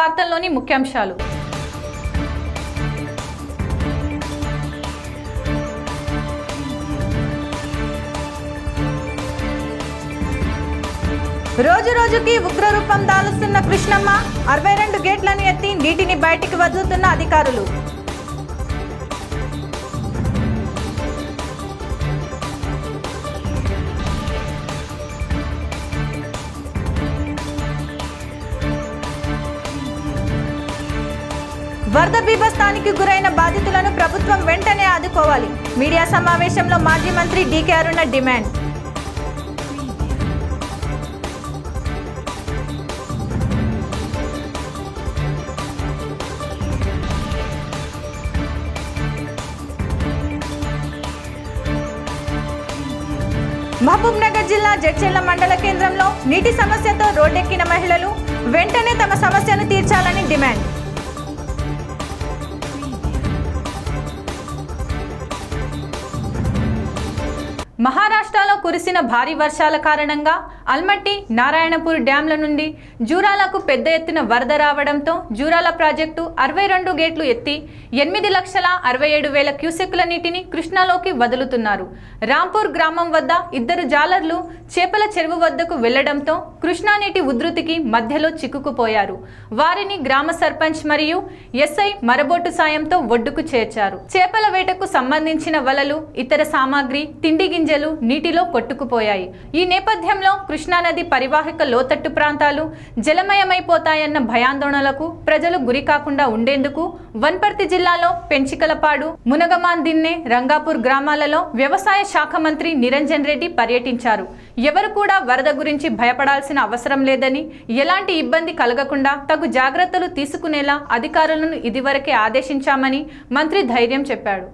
వార్తల్లోని ముఖ్యాంశాలు రోజు రోజుకి ఉగ్రరూపం దాలుస్తున్న కృష్ణమ్మ అరవై రెండు గేట్లను ఎత్తి నీటిని బయటికి వదులుతున్న అధికారులు వరద బీభత్సానికి గురైన బాధితులను ప్రభుత్వం వెంటనే ఆదుకోవాలి మీడియా సమావేశంలో మాజీ మంత్రి DK Aruna demand Mahabubnagar జిల్లా జడ్చెల్ల మండల కేంద్రంలో నీటి సమస్యతో రోడ్డెక్కిన మహిళలు వెంటనే తమ సమస్యను తీర్చాలని డిమాండ్ మహారాష్ట్రలో కురిసిన భారీ వర్షాల కారణంగా అల్మట్టి నారాయణపూర్ డ్యాంల నుండి జూరాలకు పెద్ద ఎత్తున వరద రావడంతో జూరాల ప్రాజెక్టు అరవై రెండు గేట్లు ఎత్తి ఎనిమిది లక్షల అరవై ఏడు వేల క్యూసెక్కుల నీటిని కృష్ణాలోకి వదులుతున్నారు రాంపూర్ గ్రామం వద్ద ఇద్దరు జాలర్లు చేపల చెరువు వద్దకు వెళ్లడంతో కృష్ణా నీటి ఉధృతికి మధ్యలో చిక్కుకుపోయారు వారిని గ్రామ సర్పంచ్ మరియు ఎస్ఐ మరబోటు సాయంతో ఒడ్డుకు చేర్చారు చేపల వేటకు సంబంధించిన వలలు ఇతర సామాగ్రి తిండి గింజలు నీటిలో కొట్టుకుపోయాయి ఈ నేపథ్యంలో కృష్ణానది పరివాహక లోతట్టు ప్రాంతాలు జలమయమైపోతాయన్న భయాందోళనలకు ప్రజలు గురి కాకుండా ఉండేందుకు వన్పర్తి జిల్లాలో పెంచికలపాడు మునగమాన్ దిన్నె రంగాపూర్ గ్రామాలలో వ్యవసాయ శాఖ మంత్రి నిరంజన్ రెడ్డి పర్యటించారు ఎవరు కూడా వరద గురించి భయపడాల్సిన అవసరం లేదని ఎలాంటి ఇబ్బంది కలగకుండా తగు జాగ్రత్తలు తీసుకునేలా అధికారులను ఇదివరకే ఆదేశించామని మంత్రి ధైర్యం చెప్పాడు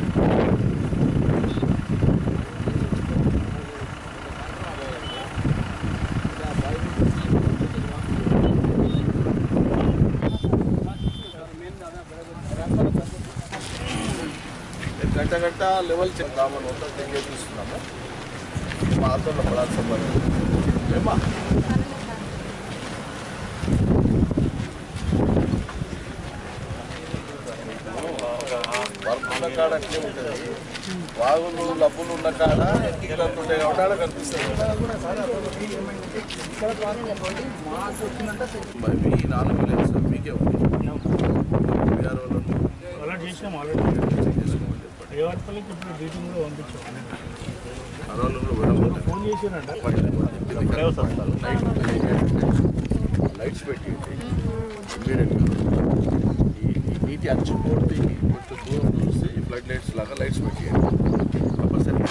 గంట గంట లెవెల్ చెప్తామని మొత్తం తెగే చూస్తున్నాము మా ఆతోలో పడాల్సిన పని ఏమా వర్క్ ఉన్న కాడ అట్లే ఉంటుంది వాగులు లబ్బులు ఉన్న కాడ ఇలాంటి ఉంటాయి కాబట్టి ఆడ కనిపిస్తుంది మరి మీ నాలుగు లేదు సార్ మీకే ఉంది బీఆర్ వాళ్ళను అలర్ట్ చేసినాం ఆల్రెడీ చేసుకోమని చెప్పండి రేవాడపల్లికి ఇప్పుడు డీటింగ్ కూడా పంపించాం అరవై విడమంటే ఫోన్ చేసిరంట లైట్స్ పెట్టి ఇమ్మీడియట్గా ఈ ఈ నీటి అచ్చుకోటి కొంచెం దూరం చూసి ఫ్లడ్ లైట్స్ లాగా లైట్స్ పెట్టేయండి కంపల్సరీ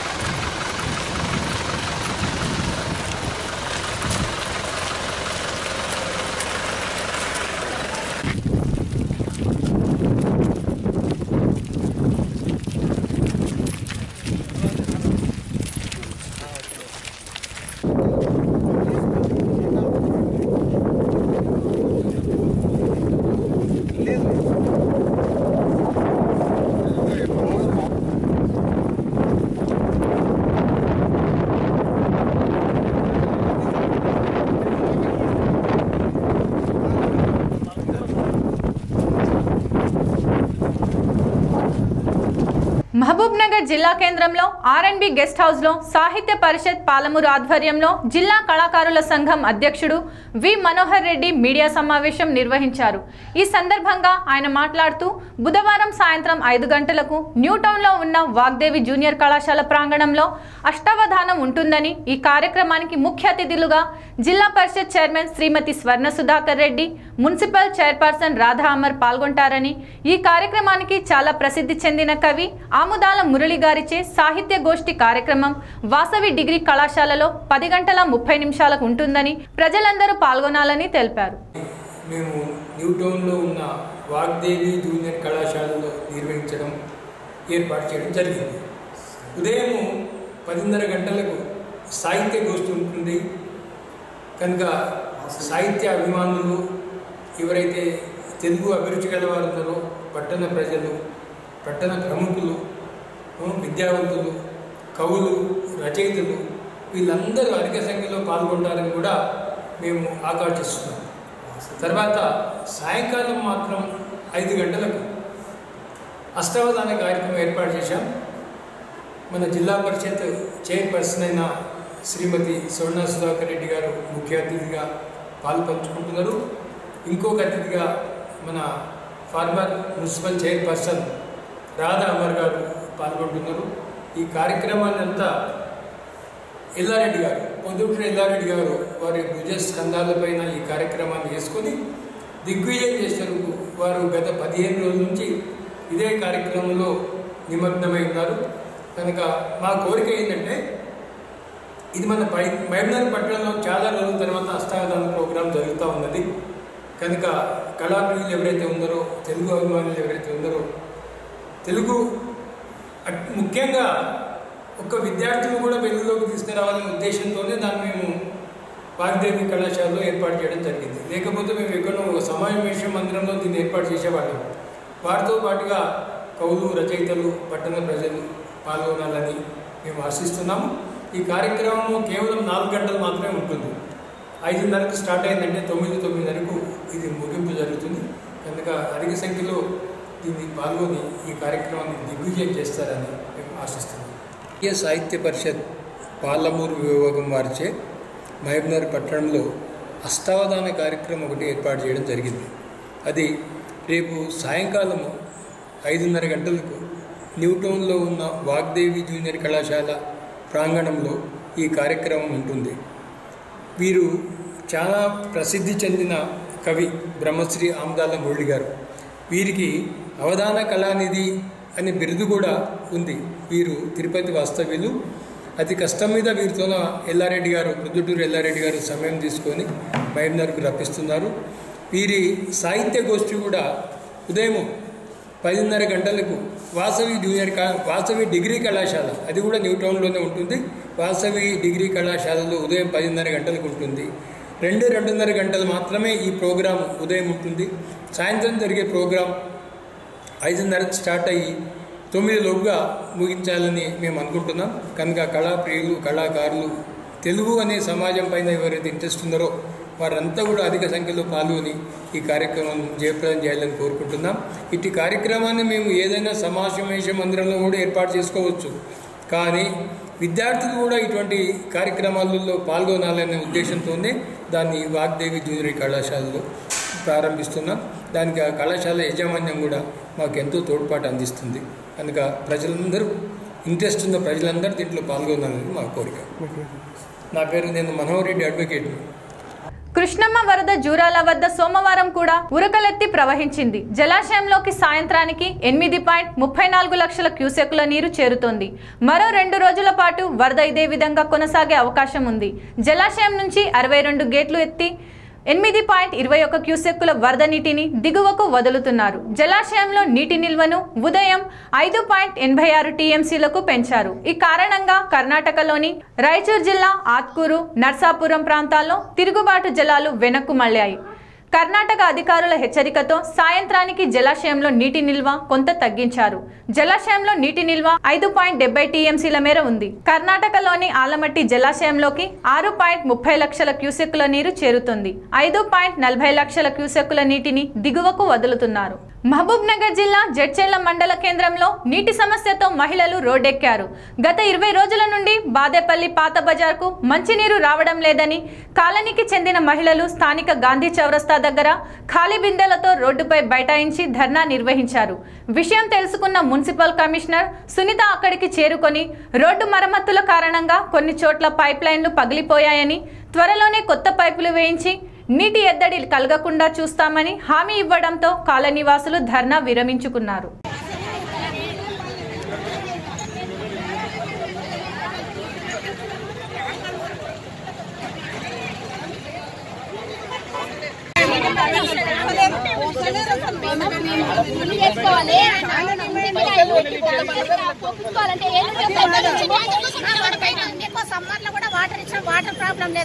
మహబూబ్ నగర్ జిల్లా కేంద్రంలో ఆర్ఎన్బి గెస్ట్ హౌస్ లో సాహిత్య పరిషత్ పాలమూరు ఆధ్వర్యంలో జిల్లా కళాకారుల సంఘం అధ్యక్షుడు వి మనోహర్ రెడ్డి మీడియా సమావేశం నిర్వహించారు ఈ సందర్భంగా ఆయన మాట్లాడుతూ బుధవారం సాయంత్రం ఐదు గంటలకు న్యూ టౌన్ లో ఉన్న వాగ్దేవి జూనియర్ కళాశాల ప్రాంగణంలో అష్టావధానం ఉంటుందని ఈ కార్యక్రమానికి ముఖ్య అతిథులుగా జిల్లా పరిషత్ chairman Srimati Swarna Sudhakar Reddy municipal chairperson Radha Amar పాల్గొంటారని ఈ కార్యక్రమానికి చాలా ప్రసిద్ధి చెందిన కవి ఆముదాల మురళి గారిచే సాహిత్య గోష్ఠి కార్యక్రమం వాసవి డిగ్రీ కళాశాలలో పది గంటల ముప్పై నిమిషాలకు ఉంటుందని ప్రజలందరూ పాల్గొనాలని తెలిపారు మేము న్యూటౌన్లో ఉన్న వాగ్దేవి జూనియర్ కళాశాలలో నిర్వహించడం ఏర్పాటు చేయడం జరిగింది ఉదయం పదిన్నర గంటలకు సాహిత్య గోష్ఠి ఉంటుంది కనుక సాహిత్య అభిమానులు ఎవరైతే తెలుగు అభిరుచి గలవారు ఉన్నారో పట్టణ ప్రజలు పట్టణ ప్రముఖులు ఆ, విద్యావంతులు కవులు రచయితలు వీళ్ళందరూ అధిక సంఖ్యలో పాల్గొంటారని కూడా మేము ఆకాంక్షిస్తున్నాం తర్వాత సాయంకాలం మాత్రం ఐదు గంటలకు అష్టావధాన కార్యక్రమం ఏర్పాటు చేశాం మన జిల్లా పరిషత్ చైర్పర్సన్ అయిన శ్రీమతి సోనా సుధాకర్ రెడ్డి గారు ముఖ్య అతిథిగా పాల్పంచుకుంటున్నారు ఇంకొక అతిథిగా మన former municipal chairperson Radha Amar గారు పాల్గొంటున్నారు ఈ కార్యక్రమాన్ని అంతా ఎల్లారెడ్డి గారు పొద్దుటూరు ఎల్లారెడ్డి గారు వారి భుజ స్కంధాలపైన ఈ కార్యక్రమాన్ని చేసుకొని దిగ్విజయం చేసేందుకు వారు గత పదిహేను రోజుల నుంచి ఇదే కార్యక్రమంలో నిమగ్నమై ఉన్నారు కనుక మా కోరిక ఏంటంటే ఇది మన పై మహబూబ్నగర్ పట్టణంలో చాలా రోజుల తర్వాత అష్టావధాన ప్రోగ్రాం జరుగుతూ ఉన్నది కనుక కళాప్రియులు ఎవరైతే ఉన్నారో తెలుగు అభిమానులు ఎవరైతే ఉన్నారో తెలుగు అట్- ముఖ్యంగా ఒక విద్యార్థులు కూడా వెలుగులోకి తీసుకురావాలనే ఉద్దేశంతోనే దాన్ని మేము వాగ్దేవి కళాశాలలో ఏర్పాటు చేయడం జరిగింది లేకపోతే మేము ఎక్కడో ఒక సమావేశ మందిరంలో దీన్ని ఏర్పాటు చేసేవాళ్ళం వారితో పాటుగా కవులు రచయితలు పట్టణ ప్రజలు పాల్గొనాలని మేము ఆశిస్తున్నాము ఈ కార్యక్రమం కేవలం నాలుగు గంటలు మాత్రమే ఉంటుంది ఐదున్నరకు స్టార్ట్ అయిందంటే తొమ్మిది తొమ్మిదిన్నరకు ఇది ముగింపు జరుగుతుంది కనుక అధిక సంఖ్యలో దీన్ని పాల్గొని ఈ కార్యక్రమాన్ని దిగ్విజయం చేస్తారని మేము ఆశిస్తున్నాం జాతీయ సాహిత్య పరిషత్ పాలమూరు విభాగం వారిచే మహబూబ్నగర్ పట్టణంలో అష్టావధాన కార్యక్రమం ఒకటి ఏర్పాటు చేయడం జరిగింది అది రేపు సాయంకాలము ఐదున్నర గంటలకు న్యూటౌన్లో ఉన్న వాగ్దేవి జూనియర్ కళాశాల ప్రాంగణంలో ఈ కార్యక్రమం ఉంటుంది వీరు చాలా ప్రసిద్ధి చెందిన కవి బ్రహ్మశ్రీ ఆమ్దాల మురళి గారు వీరికి అవధాన కళానిధి అనే బిరుదు కూడా ఉంది వీరు తిరుపతి వాస్తవ్యులు అతి కష్టం మీద వీరితోన ఎల్లారెడ్డి గారు ప్రొద్దుటూరు ఎల్లారెడ్డి గారు సమయం తీసుకొని మహబూబ్నగర్కు రప్పిస్తున్నారు వీరి సాహిత్య గోష్ఠి కూడా ఉదయం పదిన్నర గంటలకు వాసవి జూనియర్ కా వాసవి డిగ్రీ కళాశాల అది కూడా న్యూ టౌన్లోనే ఉంటుంది వాసవి డిగ్రీ కళాశాలలో ఉదయం పదిన్నర గంటలకు ఉంటుంది రెండు రెండున్నర గంటలు మాత్రమే ఈ ప్రోగ్రాం ఉదయం ఉంటుంది సాయంత్రం జరిగే ప్రోగ్రాం ఐదున్నరకు స్టార్ట్ అయ్యి తొమ్మిది లోపుగా ముగించాలని మేము అనుకుంటున్నాం కనుక కళాప్రియులు కళాకారులు తెలుగు అనే సమాజం పైన ఎవరైతే ఇంట్రెస్ట్ ఉన్నారో వారంతా కూడా అధిక సంఖ్యలో పాల్గొని ఈ కార్యక్రమం జయప్రదం చేయాలని కోరుకుంటున్నాం ఇట్టి కార్యక్రమాన్ని మేము ఏదైనా సమావేశ మందిరంలో కూడా ఏర్పాటు చేసుకోవచ్చు కానీ విద్యార్థులు కూడా ఇటువంటి కార్యక్రమాలలో పాల్గొనాలనే ఉద్దేశంతోనే దాన్ని వాగ్దేవి జూనియర్ కళాశాలలో ప్రారంభిస్తున్నాం దానికి ఆ కళాశాల యాజమాన్యం కూడా మాకు ఎంతో తోడ్పాటు అందిస్తుంది కనుక ప్రజలందరూ ఇంట్రెస్ట్ ఉన్న ప్రజలందరూ దీంట్లో పాల్గొనాలని మా కోరిక నా పేరు నేను మనోహర్ రెడ్డి అడ్వకేట్ని కృష్ణమ్మ వరద జూరాల వద్ద సోమవారం కూడా ఉరకలెత్తి ప్రవహించింది జలాశయంలోకి సాయంత్రానికి ఎనిమిది పాయింట్ ముప్పై నాలుగు లక్షల క్యూసెక్కుల నీరు చేరుతోంది మరో రెండు రోజుల పాటు వరద ఇదే విధంగా కొనసాగే అవకాశం ఉంది జలాశయం నుంచి అరవై రెండు గేట్లు ఎత్తి ఎనిమిది పాయింట్ ఇరవై ఒక్క క్యూసెక్కుల వరద నీటిని దిగువకు వదులుతున్నారు జలాశయంలో నీటి నిల్వను ఉదయం ఐదు పాయింట్ ఎనభై ఆరు టీఎంసీలకు పెంచారు ఈ కారణంగా కర్ణాటకలోని రాయచూర్ జిల్లా ఆత్కూరు నర్సాపురం ప్రాంతాల్లో తిరుగుబాటు జలాలు వెనక్కు మళ్ళాయి కర్ణాటక అధికారుల హెచ్చరికతో సాయంత్రానికి జలాశయంలో నీటి నిల్వ కొంత తగ్గించారు జలాశయంలో నీటి నిల్వ ఐదు పాయింట్ డెబ్బై టీఎంసీల మేర ఉంది కర్ణాటకలోని ఆలమట్టి జలాశయంలోకి ఆరు పాయింట్ ముప్పై లక్షల క్యూసెక్కుల నీరు చేరుతుంది ఐదు పాయింట్ నలభై లక్షల క్యూసెక్కుల నీటిని దిగువకు వదులుతున్నారు మహబూబ్ నగర్ జిల్లా జడ్చెల్ల మండల కేంద్రంలో నీటి సమస్యతో మహిళలు రోడ్డెక్కారు గత ఇరవై రోజుల నుండి బాదేపల్లి పాత బజార్కు మంచినీరు రావడం లేదని కాలనీకి చెందిన మహిళలు స్థానిక గాంధీ చౌరస్తా దగ్గర ఖాళీ బిందెలతో రోడ్డుపై బైఠాయించి ధర్నా నిర్వహించారు విషయం తెలుసుకున్న మున్సిపల్ కమిషనర్ సునీత అక్కడికి చేరుకొని రోడ్డు మరమ్మతుల కారణంగా కొన్ని చోట్ల పైప్ లైన్లు పగిలిపోయాయని త్వరలోనే కొత్త పైపులు వేయించి నీటి ఎద్దడి కలగకుండా చూస్తామని హామీ ఇవ్వడంతో కాలనీవాసులు ధర్నా విరమించుకున్నారు చేసుకోవాలి ఒప్పుకోవాలంటే ఏం ఎక్కువ సమ్మర్ లో కూడా వాటర్ ఇచ్చిన వాటర్ ప్రాబ్లం లేదు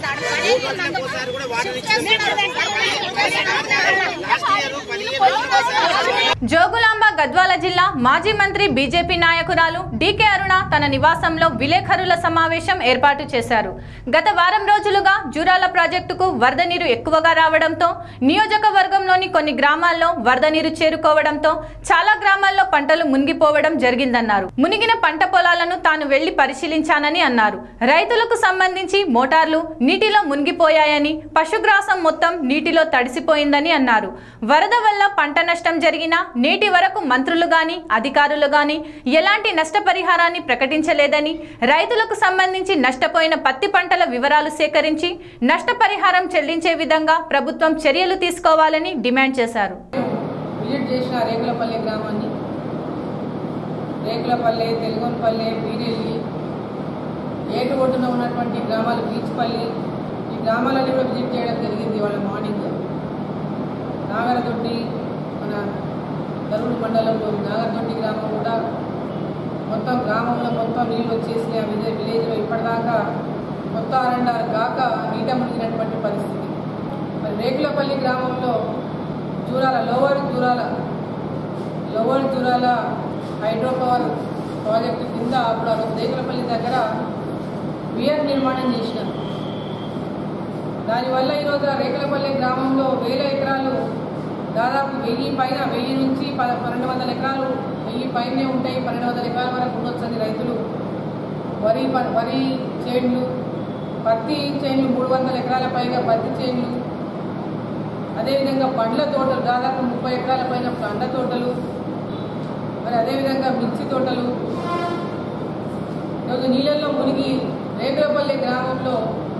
జోగులాంబ గద్వాల జిల్లా మాజీ మంత్రి బీజేపీ నాయకురాలు డీకే అరుణ తన నివాసంలో విలేకరుల సమావేశం ఏర్పాటు చేశారు గత వారం రోజులుగా జూరాల ప్రాజెక్టుకు వరద నీరు ఎక్కువగా రావడంతో నియోజకవర్గంలోని కొన్ని గ్రామాల్లో వరద నీరు చేరుకోవడంతో చాలా గ్రామాల్లో పంటలు మునిగిపోవడం జరిగిందన్నారు మునిగిన పంట పొలాలను తాను వెళ్లి పరిశీలించానని అన్నారు రైతులకు సంబంధించి మోటార్లు నీటిలో మునిగిపోయాయని పశుగ్రాసం మొత్తం నీటిలో తడిసిపోయిందని అన్నారు వరద వల్ల పంట నష్టం జరిగినా నేటి వరకు మంత్రులు గాని అధికారులు గాని ఎలాంటి నష్టపరిహారాన్ని ప్రకటించలేదని రైతులకు సంబంధించి నష్టపోయిన పత్తి పంటల వివరాలు సేకరించి నష్టపరిహారం చెల్లించే విధంగా ప్రభుత్వం చర్యలు తీసుకోవాలని డిమాండ్ చేశారు విజిట్ చేసిన రేకులపల్లి గ్రామాన్ని రేకులపల్లి తెలుగునపల్లి బీరెల్లి ఏటు ఒడ్డున ఉన్నటువంటి గ్రామాలు బీచ్పల్లి ఈ గ్రామాలన్నీ కూడా విజిట్ చేయడం జరిగింది వాళ్ళ మార్నింగ్ నాగరదొడ్డి మన దరుడు మండలంలోని నాగరదొడ్డి గ్రామం కూడా మొత్తం గ్రామంలో మొత్తం నీళ్ళు వచ్చేసి ఆ విలేజ్ విలేజ్లో ఇప్పటిదాకా కొత్త అరండారు కాక నీట మునిగినటువంటి పరిస్థితి మరి రేకులపల్లి గ్రామంలో Jurala lower Jurala lower Jurala hydro power project కింద అప్పుడు ఆ రోజు రేకులపల్లి దగ్గర వియర్ నిర్మాణం చేసినారు దానివల్ల ఈరోజు ఆ రేకులపల్లి గ్రామంలో వేల ఎకరాలు దాదాపు వెయ్యి పైన వెయ్యి నుంచి ప పన్నెండు వందల ఎకరాలు వెయ్యి పైనే ఉంటాయి పన్నెండు వందల ఎకరాల వరకు ఉండొచ్చని రైతులు వరి ప- వరి చేన్లు పత్తి చేన్లు మూడు వందల ఎకరాల పైగా పత్తి చేన్లు అదేవిధంగా పండ్ల తోటలు దాదాపు ముప్పై ఎకరాల పైన పండ్ల తోటలు మరి అదేవిధంగా మిర్చి తోటలు ఈరోజు నీళ్ళల్లో మునిగి రేకులపల్లి గ్రామంలో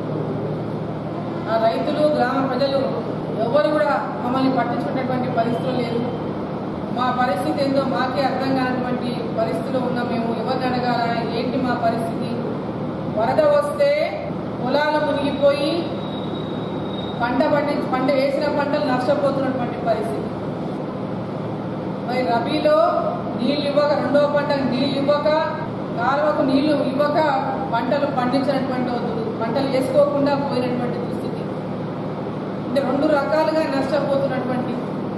ఆ రైతులు గ్రామ ప్రజలు ఎవరు కూడా మమ్మల్ని పట్టించుకునేటువంటి పరిస్థితులు లేదు మా పరిస్థితి ఏందో మాకే అర్థం కానటువంటి పరిస్థితిలో ఉన్నాం మేము ఎవరిని అడగాల ఏంటి మా పరిస్థితి వరద వస్తే పొలాలు మునిగిపోయి పంట పండి పంట వేసిన పంటలు నష్టపోతున్నటువంటి పరిస్థితి మరి రబీలో నీళ్ళు ఇవ్వక రెండవ పంటకు నీళ్ళు ఇవ్వక కాలువకు నీళ్లు ఇవ్వక పంటలు పండించినటువంటి వద్దు పంటలు వేసుకోకుండా పోయినటువంటి దుస్థితి అంటే రెండు రకాలుగా నష్టపోతున్నటువంటి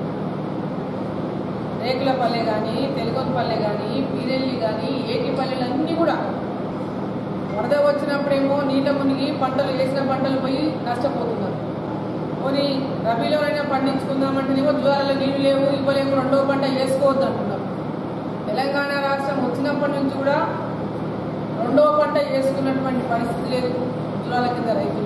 రేకులపల్లె కానీ తెలుగొంపల్లె కానీ బీరెల్లి కానీ ఏటిపల్లెలు అన్నీ కూడా వరద వచ్చినప్పుడేమో నీళ్ళ మునిగి పంటలు వేసిన పంటలు పోయి నష్టపోతున్నారు పోనీ రబీలోనైనా పండించుకుందామంటేనేమో జ్వాలలో నీళ్ళు లేవు ఇవ్వలేము రెండో పంట వేసుకోవద్దు అంటున్నారు తెలంగాణ రాష్ట్రం వచ్చినప్పటి నుంచి కూడా రెండో పంట వేసుకున్నటువంటి పరిస్థితి లేదు జ్వాల కింద రైతులు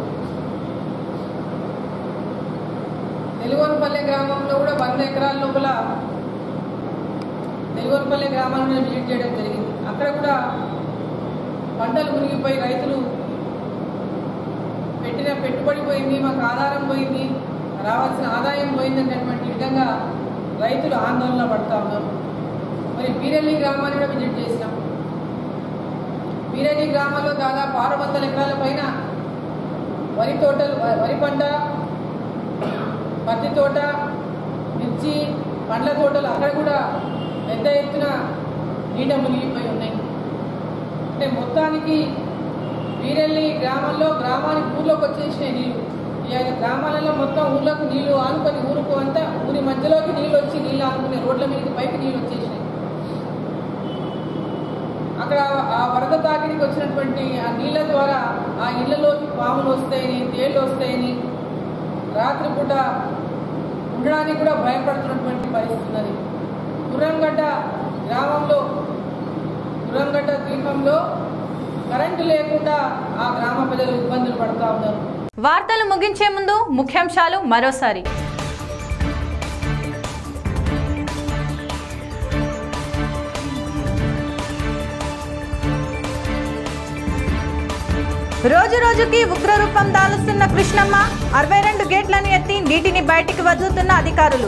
తెలుగోనపల్లె గ్రామంలో కూడా వంద ఎకరాల లోపల తెలుగోనపల్లె గ్రామాలను నేను విజిట్ చేయడం జరిగింది అక్కడ కూడా పంటలు మునిగిపోయి రైతులు పెట్టిన పెట్టుబడి పోయింది మాకు ఆధారం పోయింది రావాల్సిన ఆదాయం పోయింది అనేటువంటి విధంగా రైతులు ఆందోళన పడతా ఉన్నారు మరి బీరెల్లి గ్రామాన్ని కూడా విజిట్ చేసినాం బీరెల్లి గ్రామంలో దాదాపు ఆరు వందల ఎకరాల పైన వరి తోటలు వ- వరి పంట పత్తి తోట మిర్చి పండ్ల తోటలు అక్కడ కూడా పెద్ద ఎత్తున నీట మునిగిపోయి ఉన్నాయి అంటే మొత్తానికి వీరెల్లి గ్రామంలో గ్రామానికి ఊర్లోకి వచ్చేసినాయి నీళ్లు ఈ ఐదు గ్రామాలలో మొత్తం ఊర్లోకి నీళ్లు ఆనుకొని ఊరుకు అంతా ఊరి మధ్యలోకి నీళ్లు వచ్చి నీళ్లు ఆనుకునే రోడ్ల మీదకి పైకి నీళ్లు వచ్చేసినాయి అక్కడ ఆ వరద తాకిడికి వచ్చినటువంటి ఆ నీళ్ల ద్వారా ఆ ఇళ్లలోకి పాములు వస్తాయని తేళ్లు వస్తాయని రాత్రిపూట ఉండడానికి కూడా భయపడుతున్నటువంటి పరిస్థితి ఉన్నది గుర్రంగడ్డ గ్రామంలో గుర్రంగడ్డ ద్వీపంలో కరెంటు లేకుండా ఆ గ్రామ ప్రజలు ఇబ్బందులు పడుతూ ఉన్నారు వార్తలు ముగించే ముందు ముఖ్యాంశాలు మరోసారి రోజు రోజుకి ఉగ్రరూపం దాలుస్తున్న కృష్ణమ్మ అరవై రెండు గేట్లను ఎత్తి నీటిని బయటికి వదులుతున్న అధికారులు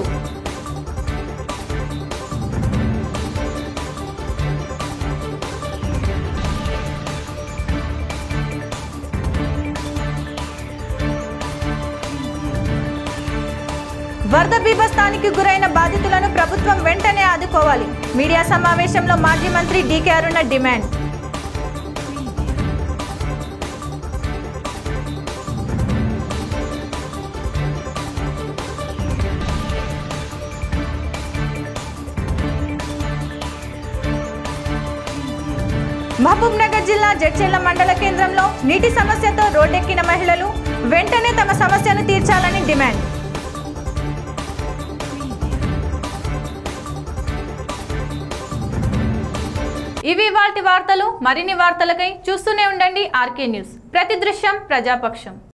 వరద బీభత్సానికి గురైన బాధితులను ప్రభుత్వం వెంటనే ఆదుకోవాలి మీడియా సమావేశంలో మాజీ మంత్రి DK Aruna demand Mahabubnagar జిల్లా జడ్చెల్ల మండల కేంద్రంలో నీటి సమస్యతో రోడ్డెక్కిన మహిళలు వెంటనే తమ సమస్యను తీర్చాలని డిమాండ్ ఇవి వాటి వార్తలు మరిన్ని వార్తలకై చూస్తూనే ఉండండి ఆర్కే న్యూస్ ప్రతి దృశ్యం ప్రజాపక్షం